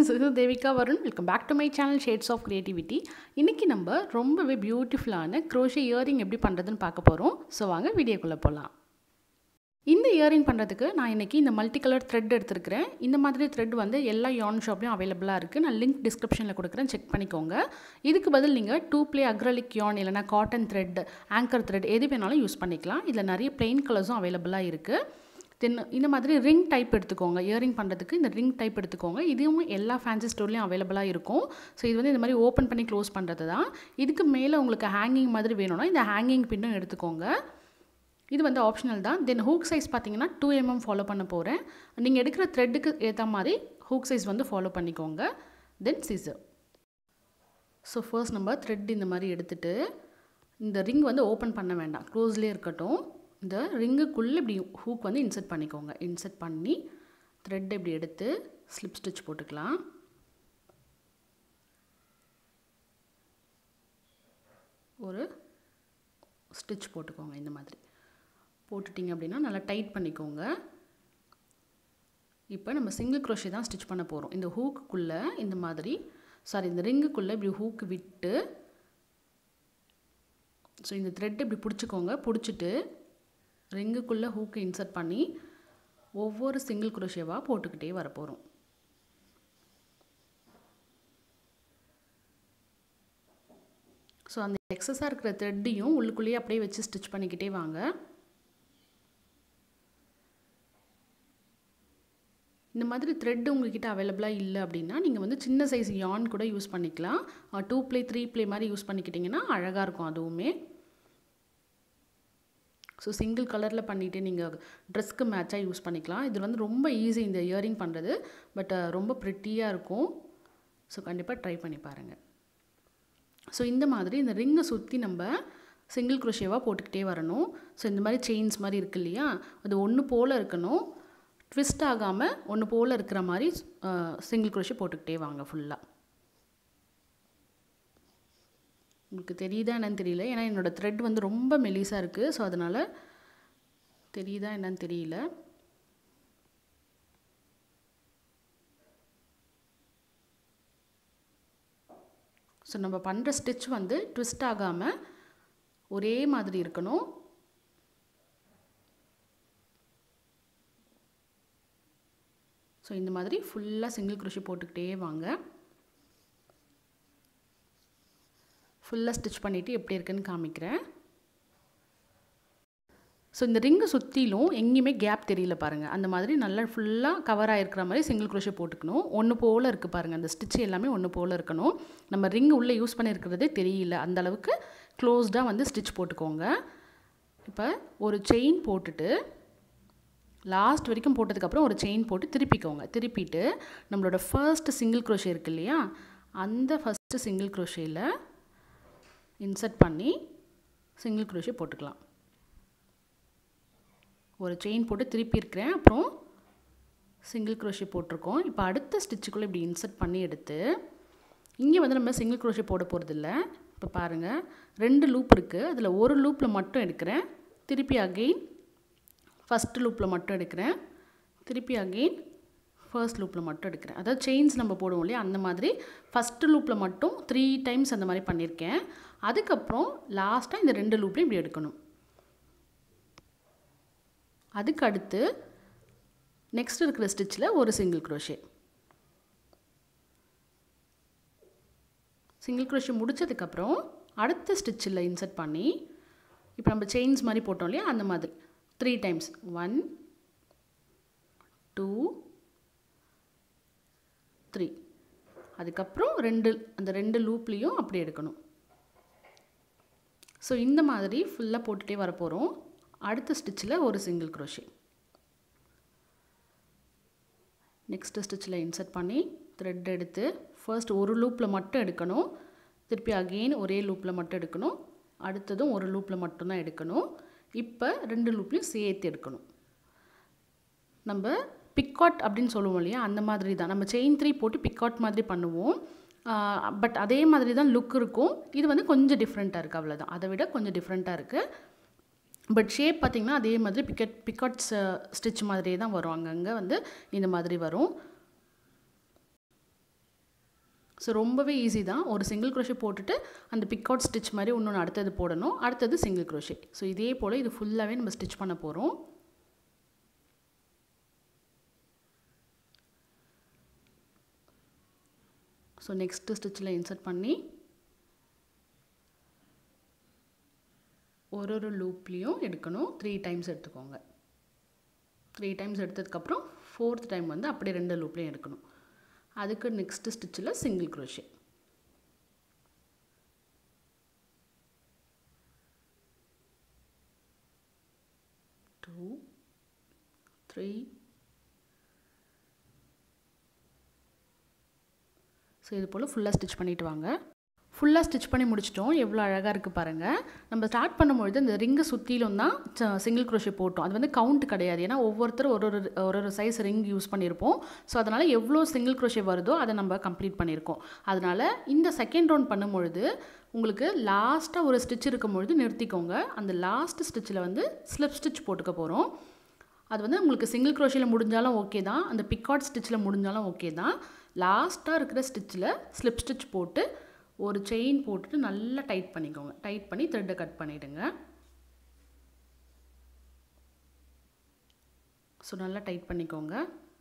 friends இது Devika Varun welcome back to my channel shades of creativity இன்றைக்கி நம்ம ரொம்பவே பியூட்டிஃபுல்லான க்ரோஷே இயரிங் எப்படி பண்ணுறதுன்னு பார்க்க போகிறோம் ஸோ வாங்க வீடியோக்குள்ளே போகலாம் இந்த இயரிங் பண்ணுறதுக்கு நான் இன்றைக்கி இந்த மல்டி கலர் த்ரெட் எடுத்துருக்கிறேன் இந்த மாதிரி த்ரெட் வந்து எல்லா யான் ஷாப்லையும் அவைலபிளாக இருக்குது நான் லிங்க் டிஸ்கிரிப்ஷனில் கொடுக்குறேன் செக் பண்ணிக்கோங்க இதுக்கு பதில் நீங்கள் டூ ப்ளே அக்ரலிக் யான் இல்லைனா காட்டன் த்ரெட் ஆங்கர் த்ரெட் எது வேணாலும் யூஸ் பண்ணிக்கலாம் இதில் நிறைய பிளெயின் கலர்ஸும் அவைலபிளாக இருக்குது தென் இந்த மாதிரி ரிங் டைப் எடுத்துக்கோங்க இயரிங் பண்ணுறதுக்கு இந்த ரிங் டைப் எடுத்துக்கோங்க இதுவும் எல்லா ஃபேன்சி ஸ்டோர்லேயும் அவைலபிளாக இருக்கும் ஸோ இது வந்து இந்த மாதிரி ஓப்பன் பண்ணி க்ளோஸ் பண்ணுறது தான் இதுக்கு மேலே உங்களுக்கு ஹேங்கிங் மாதிரி வேணும்னா இந்த ஹேங்கிங் பின்னும் எடுத்துக்கோங்க இது வந்து ஆப்ஷனல் தான் தென் ஹூக் சைஸ் பார்த்தீங்கன்னா டூ எம்எம் ஃபாலோ பண்ண போகிறேன் நீங்கள் எடுக்கிற த்ரெட்டுக்கு ஏற்ற மாதிரி ஹூக் சைஸ் வந்து ஃபாலோ பண்ணிக்கோங்க தென் சீசர் ஸோ ஃபர்ஸ்ட் நம்ம த்ரெட் இந்த மாதிரி எடுத்துகிட்டு இந்த ரிங் வந்து ஓப்பன் பண்ண வேண்டாம் க்ளோஸ்லேயே இருக்கட்டும் இந்த ரிங்குக்குள்ளே இப்படி ஹூக் வந்து இன்சர்ட் பண்ணிக்கோங்க இன்சர்ட் பண்ணி த்ரெட் இப்படி எடுத்து ஸ்லிப் ஸ்டிச் போட்டுக்கலாம் ஒரு ஸ்டிச் போட்டுக்கோங்க இந்த மாதிரி போட்டுட்டிங்க அப்படின்னா நல்லா டைட் பண்ணிக்கோங்க இப்போ நம்ம சிங்கிள் க்ரோஷே தான் ஸ்டிச் பண்ண போகிறோம் இந்த ஹூக்குள்ளே இந்த மாதிரி சாரி இந்த ரிங்குக்குள்ளே இப்படி ஹூக்கு விட்டு ஸோ இந்த த்ரெட் இப்படி பிடிச்சிக்கோங்க பிடிச்சிட்டு ரிங்குக்குள்ளே ஹூக்கை இன்சர்ட் பண்ணி ஒவ்வொரு சிங்கிள் குரோஷேவாக போட்டுக்கிட்டே வர போகிறோம் ஸோ அந்த எக்ஸஸாக இருக்கிற த்ரெட்டையும் உள்ளுக்குள்ளேயே அப்படியே வச்சு ஸ்டிச் பண்ணிக்கிட்டே வாங்க இந்த மாதிரி த்ரெட் உங்ககிட்ட அவைலபிளாக இல்லை அப்படின்னா நீங்கள் வந்து சின்ன சைஸ் யான் கூட யூஸ் பண்ணிக்கலாம் டூ ப்ளே த்ரீ ப்ளே மாதிரி யூஸ் பண்ணிக்கிட்டிங்கன்னா அழகாக இருக்கும் அதுவுமே ஸோ சிங்கிள் கலரில் பண்ணிவிட்டு நீங்கள் ட்ரெஸ்க்கு மேட்சாக யூஸ் பண்ணிக்கலாம் இது வந்து ரொம்ப ஈஸி இந்த இயரிங் பண்ணுறது பட் ரொம்ப ப்ரிட்டியாக இருக்கும் ஸோ கண்டிப்பாக ட்ரை பண்ணி பாருங்கள் ஸோ இந்த மாதிரி இந்த ரிங்கை சுற்றி நம்ம சிங்கிள் குரோஷேவாக போட்டுக்கிட்டே வரணும் ஸோ இந்த மாதிரி செயின்ஸ் மாதிரி இருக்கு இல்லையா அது ஒன்று போல் இருக்கணும் ட்விஸ்ட் ஆகாமல் ஒன்று போல் இருக்கிற மாதிரி சிங்கிள் குரோஷே போட்டுக்கிட்டே வாங்க ஃபுல்லாக உங்களுக்கு தெரியுதா என்னன்னு தெரியல ஏன்னா என்னோடய த்ரெட் வந்து ரொம்ப மெலிசாக இருக்குது ஸோ அதனால் தெரியுதா என்னன்னு தெரியல ஸோ நம்ம பண்ணுற ஸ்டிச் வந்து ட்விஸ்ட் ஆகாமல் ஒரே மாதிரி இருக்கணும் ஸோ இந்த மாதிரி ஃபுல்லாக சிங்கிள் குருஷி போட்டுக்கிட்டே வாங்க ஃபுல்லாக ஸ்டிச் பண்ணிவிட்டு எப்படி இருக்குன்னு காமிக்கிறேன் ஸோ இந்த ரிங்கை சுற்றிலும் எங்கேயுமே கேப் தெரியல பாருங்கள் அந்த மாதிரி நல்லா ஃபுல்லாக கவர் ஆகிருக்கிற மாதிரி சிங்கிள் குரோஷே போட்டுக்கணும் ஒன்று போல் இருக்குது பாருங்கள் அந்த ஸ்டிச் எல்லாமே ஒன்று போல் இருக்கணும் நம்ம ரிங் உள்ளே யூஸ் பண்ணியிருக்கிறதே தெரியல அந்த அளவுக்கு க்ளோஸ்டாக வந்து ஸ்டிச் போட்டுக்கோங்க இப்போ ஒரு செயின் போட்டுட்டு லாஸ்ட் வரைக்கும் போட்டதுக்கப்புறம் ஒரு செயின் போட்டு திருப்பிக்கோங்க திருப்பிட்டு நம்மளோட ஃபர்ஸ்ட் சிங்கிள் குரோஷே இருக்கு இல்லையா அந்த ஃபஸ்ட்டு சிங்கிள் குரோஷேயில் இன்சர்ட் பண்ணி சிங்கிள் குரோஷே போட்டுக்கலாம் ஒரு செயின் போட்டு திருப்பி இருக்கிறேன் அப்புறம் சிங்கிள் குரோஷே போட்டிருக்கோம் இப்போ அடுத்த ஸ்டிச்சுக்குள்ளே இப்படி இன்சர்ட் பண்ணி எடுத்து இங்கே வந்து நம்ம சிங்கிள் குரோஷே போட போகிறதில்ல இப்போ பாருங்கள் ரெண்டு லூப் இருக்குது அதில் ஒரு லூப்பில் மட்டும் எடுக்கிறேன் திருப்பி அகெயின் ஃபஸ்ட்டு லூப்பில் மட்டும் எடுக்கிறேன் திருப்பி அகெயின் ஃபர்ஸ்ட் லூப்பில் மட்டும் எடுக்கிறேன் அதாவது செயின்ஸ் நம்ம போடுவோம் இல்லையா அந்த மாதிரி ஃபஸ்ட்டு லூப்பில் மட்டும் த்ரீ டைம்ஸ் அந்த மாதிரி பண்ணியிருக்கேன் அதுக்கப்புறம் லாஸ்ட்டாக இந்த ரெண்டு லூப்லையும் இப்படி எடுக்கணும் அதுக்கு அடுத்து நெக்ஸ்ட் இருக்கிற ஸ்டிச்சில் ஒரு சிங்கிள் குரோஷே சிங்கிள் குரோஷே முடித்ததுக்கப்புறம் அடுத்த ஸ்டிச்சில் இன்சர்ட் பண்ணி இப்போ நம்ம செயின்ஸ் மாதிரி போட்டோம் இல்லையா அந்த மாதிரி three times one two three அதுக்கப்புறம் ரெண்டு அந்த ரெண்டு லூப்லேயும் அப்படி எடுக்கணும் ஸோ இந்த மாதிரி ஃபுல்லாக போட்டுகிட்டே வர போகிறோம் அடுத்த ஸ்டிச்சில் ஒரு சிங்கிள் குரோஷே நெக்ஸ்ட்டு ஸ்டிச்சில் இன்சர்ட் பண்ணி த்ரெட் எடுத்து ஃபர்ஸ்ட் ஒரு லூப்பில் மட்டும் எடுக்கணும் திருப்பி அகெயின் ஒரே லூப்பில் மட்டும் எடுக்கணும் அடுத்ததும் ஒரு லூப்பில் மட்டும்தான் எடுக்கணும் இப்போ ரெண்டு லூப்லையும் சேர்த்து எடுக்கணும் நம்ம பிக்காட் அப்படின்னு சொல்லுவோம் இல்லையா அந்த மாதிரி தான் நம்ம செயின் த்ரீ போட்டு பிக்காட் மாதிரி பண்ணுவோம் பட் அதே மாதிரி தான் லுக் இருக்கும் இது வந்து கொஞ்சம் டிஃப்ரெண்ட்டாக இருக்குது அவ்வளோதான் அதை விட கொஞ்சம் டிஃப்ரெண்ட்டாக இருக்குது பட் ஷேப் பார்த்திங்கன்னா அதே மாதிரி பிக்கட் பிக்காட்ஸ் ஸ்டிச் மாதிரியே தான் வரும் அங்கங்கே வந்து இந்த மாதிரி வரும் ஸோ ரொம்பவே ஈஸி தான் ஒரு சிங்கிள் க்ரோஷே போட்டுட்டு அந்த பிக் அவுட் ஸ்டிச் மாதிரி இன்னொன்று அடுத்தது போடணும் அடுத்தது சிங்கிள் க்ரோஷே ஸோ இதே போல் இது ஃபுல்லாகவே நம்ம ஸ்டிச் பண்ண போகிறோம் ஸோ நெக்ஸ்ட்டு ஸ்டிச்சில் இன்சர்ட் பண்ணி ஒரு ஒரு லூப்லேயும் எடுக்கணும் த்ரீ டைம்ஸ் எடுத்துக்கோங்க த்ரீ டைம்ஸ் எடுத்ததுக்கப்புறம் ஃபோர்த் டைம் வந்து அப்படியே ரெண்டு லூப்லேயும் எடுக்கணும் அதுக்கு நெக்ஸ்ட்டு ஸ்டிச்சில் single crochet two three so இது போல் ஃபுல்லாக ஸ்டிச் பண்ணிவிட்டு வாங்க ஃபுல்லாக ஸ்டிச் பண்ணி முடிச்சிட்டோம் எவ்வளோ அழகாக இருக்குது பாருங்கள் நம்ம ஸ்டார்ட் பண்ணும்பொழுது இந்த ரிங்கை சுற்றிலும் தான் சிங்கிள் க்ரோஷே போட்டோம் அது வந்து கவுண்ட் கிடையாது ஏன்னா ஒவ்வொருத்தரும் ஒரு ஒரு ஒரு ஒரு சைஸ் ரிங் யூஸ் பண்ணியிருப்போம் ஸோ அதனால் எவ்வளோ சிங்கிள் க்ரோஷே வருதோ அதை நம்ம கம்ப்ளீட் பண்ணியிருக்கோம் அதனால் இந்த செகண்ட் ரவுண்ட் பண்ணும்பொழுது உங்களுக்கு லாஸ்ட்டாக ஒரு ஸ்டிச் இருக்கும்பொழுது நிறுத்திக்கோங்க அந்த லாஸ்ட் ஸ்டிச்சில் வந்து ஸ்லிப் ஸ்டிச் போட்டுக்க போகிறோம் அது வந்து உங்களுக்கு சிங்கிள் க்ரோஷியில் முடிஞ்சாலும் ஓகே தான் அந்த பிக்காட் ஸ்டிச்சில் முடிஞ்சாலும் ஓகே தான் லாஸ்ட்டாக இருக்கிற ஸ்டிச்சில் ஸ்லிப் ஸ்டிச் போட்டு ஒரு செயின் போட்டுட்டு நல்லா டைட் பண்ணிக்கோங்க டைட் பண்ணி த்ரெட்டை கட் பண்ணிவிடுங்க ஸோ நல்லா டைட் பண்ணிக்கோங்க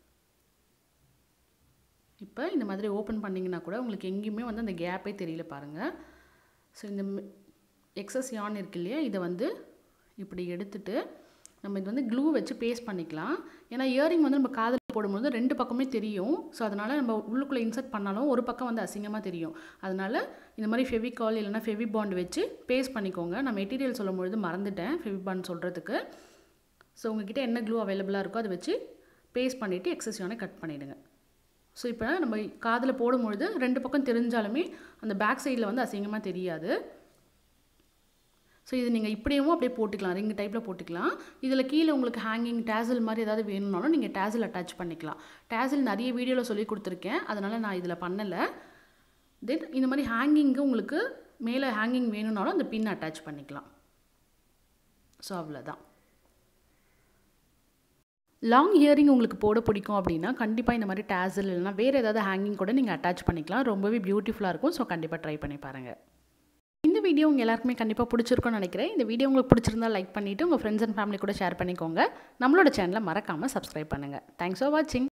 இப்போ இந்த மாதிரி ஓப்பன் பண்ணிங்கன்னா கூட உங்களுக்கு எங்கேயுமே வந்து அந்த கேப்பே தெரியல பாருங்கள் ஸோ இந்த எக்ஸஸ் யான் இருக்கு இல்லையா இதை வந்து இப்படி எடுத்துட்டு நம்ம இது வந்து க்ளூ வச்சு பேஸ்ட் பண்ணிக்கலாம் ஏன்னா இயரிங் வந்து நம்ம காதில் போடும்போது ரெண்டு பக்கமே தெரியும் ஸோ அதனால் நம்ம உள்ளுக்குள்ளே இன்சர்ட் பண்ணாலும் ஒரு பக்கம் வந்து அசிங்கமாக தெரியும் அதனால் இந்த மாதிரி ஃபெவிகால் இல்லைனா ஃபெவி பாண்ட் வச்சு பேஸ்ட் பண்ணிக்கோங்க நான் மெட்டீரியல் சொல்லும் பொழுது மறந்துட்டேன் ஃபெவி பாண்ட் சொல்கிறதுக்கு ஸோ உங்ககிட்ட என்ன க்ளூ அவைலபிளாக இருக்கோ அதை வச்சு பேஸ்ட் பண்ணிவிட்டு எக்ஸசிவான கட் பண்ணிவிடுங்க ஸோ இப்போ நம்ம காதில் போடும்பொழுது ரெண்டு பக்கம் தெரிஞ்சாலுமே அந்த பேக் சைடில் வந்து அசிங்கமாக தெரியாது ஸோ இது நீங்கள் இப்படியும் அப்படியே போட்டுக்கலாம் ரிங் டைப்பில் போட்டுக்கலாம் இதில் கீழே உங்களுக்கு ஹேங்கிங் டேசில் மாதிரி ஏதாவது வேணும்னாலும் நீங்கள் டேசில் அட்டாச் பண்ணிக்கலாம் டேசில் நிறைய வீடியோவில் சொல்லி கொடுத்துருக்கேன் அதனால் நான் இதில் பண்ணலை தென் இந்த மாதிரி ஹேங்கிங்கு உங்களுக்கு மேலே ஹேங்கிங் வேணும்னாலும் அந்த பின் அட்டாச் பண்ணிக்கலாம் ஸோ அவ்வளோதான் லாங் இயரிங் உங்களுக்கு போட பிடிக்கும் அப்படின்னா கண்டிப்பாக இந்த மாதிரி டேசல் இல்லைனா வேறு ஏதாவது ஹேங்கிங் கூட நீங்கள் அட்டாச் பண்ணிக்கலாம் ரொம்பவே பியூட்டிஃபுல்லாக இருக்கும் ஸோ கண்டிப்பாக ட்ரை பண்ணி பாருங்கள் இந்த வீடியோ உங்கள் எல்லாருக்குமே கண்டிப்பாக பிடிச்சிருக்கும்னு நினைக்கிறேன் இந்த வீடியோ உங்களுக்கு பிடிச்சிருந்தா லைக் பண்ணிவிட்டு உங்கள் ஃப்ரெண்ட்ஸ் அண்ட் ஃபேமிலி கூட ஷேர் பண்ணிக்கோங்க நம்மளோட சேனலை மறக்காமல் சப்ஸ்கிரைப் பண்ணுங்கள் தேங்க்ஸ் ஃபார் வாட்சிங்